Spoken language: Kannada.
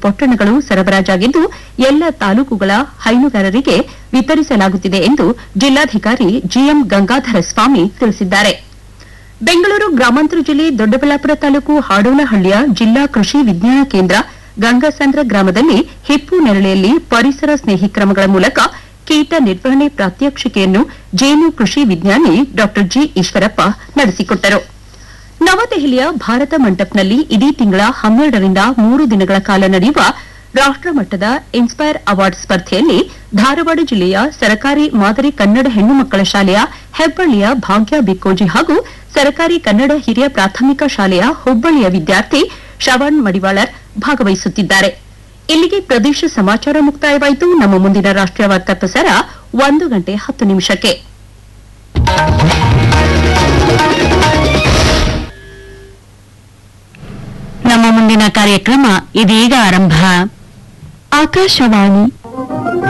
ಪೊಟ್ಟಣಗಳು ಸರಬರಾಜಾಗಿದ್ದು ಎಲ್ಲ ತಾಲೂಕುಗಳ ಹೈನುಗಾರರಿಗೆ ವಿತರಿಸಲಾಗುತ್ತಿದೆ ಎಂದು ಜಿಲ್ಲಾಧಿಕಾರಿ ಜಿಎಂ ಗಂಗಾಧರ ಸ್ವಾಮಿ ತಿಳಿಸಿದ್ದಾರೆ ಬೆಂಗಳೂರು ಗ್ರಾಮಾಂತರ ಜಿಲ್ಲೆ ದೊಡ್ಡಬಳ್ಳಾಪುರ ತಾಲೂಕು ಹಾಡೋನಹಳ್ಳಿಯ ಜಿಲ್ಲಾ ಕೃಷಿ ವಿಜ್ಞಾನ ಕೇಂದ್ರ ಗಂಗಾಸಂದ್ರ ಗ್ರಾಮದಲ್ಲಿ ಹಿಪ್ಪು ನೆರಳೆಯಲ್ಲಿ ಪರಿಸರ ಸ್ನೇಹಿ ಕ್ರಮಗಳ ಮೂಲಕ ಕೀಟ ನಿರ್ವಹಣೆ ಪ್ರಾತ್ಯಕ್ಷಿಕೆಯನ್ನು ಜೇನು ಕೃಷಿ ವಿಜ್ಞಾನಿ ಡಾ ಜಿ ಈಶ್ವರಪ್ಪ ನಡೆಸಿಕೊಟ್ಟರು ನವದೆಹಲಿಯ ಭಾರತ ಮಂಟಪ್ನಲ್ಲಿ ಇದೇ ತಿಂಗಳ ಹನ್ನೆರಡರಿಂದ ಮೂರು ದಿನಗಳ ಕಾಲ ನಡೆಯುವ ರಾಷ್ಟಮಟ್ಟದ ಇನ್ಸ್ಪೈರ್ ಅವಾರ್ಡ್ ಸ್ಪರ್ಧೆಯಲ್ಲಿ ಧಾರವಾಡ ಜಿಲ್ಲೆಯ ಸರಕಾರಿ ಮಾದರಿ ಕನ್ನಡ ಹೆಣ್ಣು ಮಕ್ಕಳ ಶಾಲೆಯ ಹೆಬ್ಬಳ್ಳಿಯ ಭಾಗ್ಯ ಬಿಕ್ಕೋಜಿ ಹಾಗೂ ಸರಕಾರಿ ಕನ್ನಡ ಹಿರಿಯ ಪ್ರಾಥಮಿಕ ಶಾಲೆಯ ಹುಬ್ಬಳ್ಳಿಯ ವಿದ್ಯಾರ್ಥಿ ಶ್ರವಣ್ ಮಡಿವಾಳರ್ ಭಾಗವಹಿಸುತ್ತಿದ್ದಾರೆ ಇಲ್ಲಿಗೆ ಪ್ರದೇಶ ಸಮಾಚಾರ ಮುಕ್ತಾಯವಾಯಿತು ನಮ್ಮ ಮುಂದಿನ ರಾಷ್ಟೀಯ ವಾರ್ತಾ ಪ್ರಸಾರ ಒಂದು ಗಂಟೆ ಹತ್ತು ನಿಮಿಷಕ್ಕೆ ನಮ್ಮ ಮುಂದಿನ ಕಾರ್ಯಕ್ರಮ ಇದೀಗ ಆರಂಭ ಆಕಾಶವಾಣಿ